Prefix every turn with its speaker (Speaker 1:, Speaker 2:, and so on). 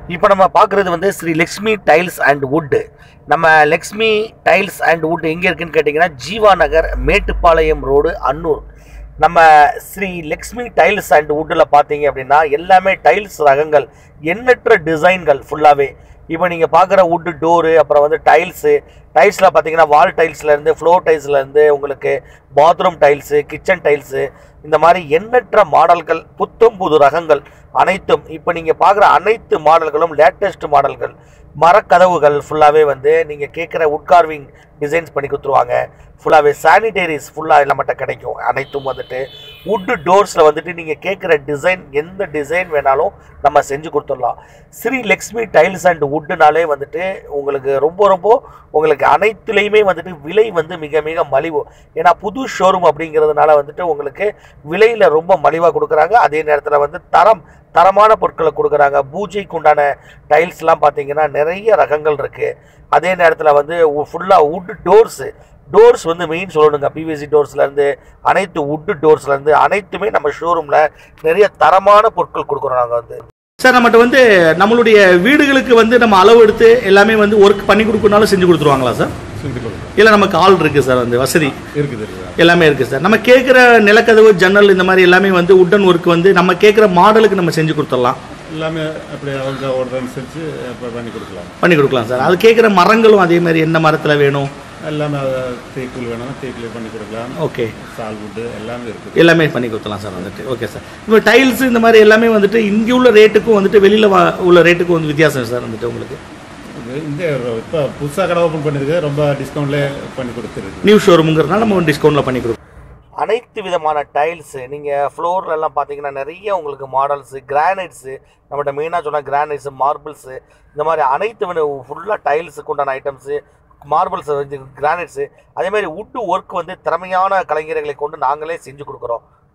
Speaker 1: இப்போ நம்ம பார்க்குறது வந்து Sri Lakshmi tiles and wood நம்ம லக்ஷ்மி டைல்ஸ் அண்ட் வுட் எங்கே இருக்குன்னு கேட்டிங்கன்னா ஜீவா நகர் மேட்டுப்பாளையம் ரோடு அன்னூர் நம்ம ஸ்ரீ லக்ஷ்மி டைல்ஸ் அண்ட் வுட்டில் பார்த்தீங்க அப்படின்னா எல்லாமே டைல்ஸ் ரகங்கள் எண்ணற்ற டிசைன்கள் ஃபுல்லாகவே இப்போ நீங்கள் பார்க்குற வுட்டு டோரு அப்புறம் வந்து டைல்ஸு டைல்ஸில் பார்த்தீங்கன்னா வால் டைல்ஸ்லேருந்து ஃப்ளோர் டைல்ஸ்லேருந்து உங்களுக்கு பாத்ரூம் டைல்ஸு கிச்சன் டைல்ஸு இந்த மாதிரி எண்ணற்ற மாடல்கள் புத்தம் புது ரகங்கள் அனைத்தும் இப்போ நீங்கள் பார்க்குற அனைத்து மாடல்களும் லேட்டஸ்ட் மாடல்கள் மரக்கதவுகள் ஃபுல்லாகவே வந்து நீங்கள் கேட்குற உட்கார்விங் டிசைன்ஸ் பண்ணி கொடுத்துருவாங்க ஃபுல்லாகவே சானிடரிஸ் ஃபுல்லாக நம்மகிட்ட கிடைக்கும் அனைத்தும் வந்துட்டு வுட்டு டோர்ஸில் வந்துட்டு நீங்கள் கேட்குற டிசைன் எந்த டிசைன் வேணாலும் நம்ம செஞ்சு கொடுத்துடலாம் ஸ்ரீ லக்ஷ்மி டைல்ஸ் அண்ட் வுட்டுனாலே வந்துட்டு உங்களுக்கு ரொம்ப ரொம்ப உங்களுக்கு அனைத்துலேயுமே வந்துட்டு விலை வந்து மிக மிக மலிவு ஏன்னா புது ஷோரூம் அப்படிங்கிறதுனால வந்துட்டு உங்களுக்கு விலையில் ரொம்ப மலிவாக கொடுக்குறாங்க அதே நேரத்தில் வந்து தரம் தரமான பொருட்களை கொடுக்குறாங்க பூஜைக்கு உண்டான டைல்ஸ்லாம் பார்த்தீங்கன்னா நிறைய ரகங்கள் இருக்குது அதே நேரத்தில் வந்து ஃபுல்லாக வுட் டோர்ஸு டோர்ஸ் வந்து மெயின் சொல்லணுங்க பிவிசி டோர்ஸ்லேருந்து அனைத்து வுட்டு டோர்ஸ்லேருந்து அனைத்துமே நம்ம ஷோரூமில் நிறைய தரமான பொருட்கள் கொடுக்குறோம் நாங்கள் வந்து
Speaker 2: சார் நம்மகிட்ட வந்து நம்மளுடைய வீடுகளுக்கு வந்து நம்ம அளவு எடுத்து எல்லாமே வந்து ஒர்க் பண்ணி கொடுக்கணும்னாலும் செஞ்சு கொடுத்துருவாங்களா சார்
Speaker 3: செஞ்சு கொடுக்குறோம்
Speaker 2: இல்லை நமக்கு ஆள் இருக்குது சார் அந்த வசதி
Speaker 3: இருக்குது இருக்குது
Speaker 2: எல்லாமே இருக்குது சார் நம்ம கேட்குற நிலக்கதவு ஜன்னல் இந்த மாதிரி எல்லாமே வந்து உட்டன் ஒர்க் வந்து நம்ம கேட்குற மாடலுக்கு நம்ம செஞ்சு கொடுத்துடலாம்
Speaker 3: எல்லாமே அப்படி அவங்க ஆர்டர் அனுசரித்து இப்போ பண்ணி கொடுக்கலாம்
Speaker 2: பண்ணி கொடுக்கலாம் சார் அது கேட்குற மரங்களும் அதே மாதிரி என்ன மரத்தில் வேணும்
Speaker 3: எல்லாமே தேக்குள் வேணும்னா தேக்கில் பண்ணி கொடுக்கலாம்
Speaker 2: ஓகே
Speaker 3: சால்வுட்டு எல்லாமே இருக்குது
Speaker 2: எல்லாமே பண்ணி கொடுத்துலாம் சார் வந்துட்டு ஓகே சார் இப்போ டைல்ஸ் இந்த மாதிரி எல்லாமே வந்துட்டு இங்கே உள்ள ரேட்டுக்கும் வந்துட்டு வெளியில் உள்ள ரேட்டுக்கும் வந்து வித்தியாசம் சார் வந்துட்டு உங்களுக்கு
Speaker 3: இது இந்த இப்போ புதுசாக கடை ஓப்பன் பண்ணிருக்கு ரொம்ப டிஸ்கவுண்ட்லேயே பண்ணி கொடுத்துருக்கு
Speaker 2: நியூ ஷோரூமுங்கிறதுனால நம்ம டிஸ்கவுண்ட்டில் பண்ணி கொடுப்போம்
Speaker 1: அனைத்து விதமான டைல்ஸு நீங்கள் ஃப்ளோர்லலாம் பார்த்தீங்கன்னா நிறைய உங்களுக்கு மாடல்ஸு கிரானைட்ஸு நம்மகிட்ட மெயினாக சொன்னால் கிரானைட்ஸு மார்பிள்ஸு இந்த மாதிரி அனைத்து ஃபுல்லாக டைல்ஸுக்கு உண்டான ஐட்டம்ஸு மார்பிள்ஸ் கிரானைட்ஸு அதே மாதிரி வுட்டு ஒர்க் வந்து திறமையான கலைஞர்களை கொண்டு நாங்களே செஞ்சு கொடுக்குறோம்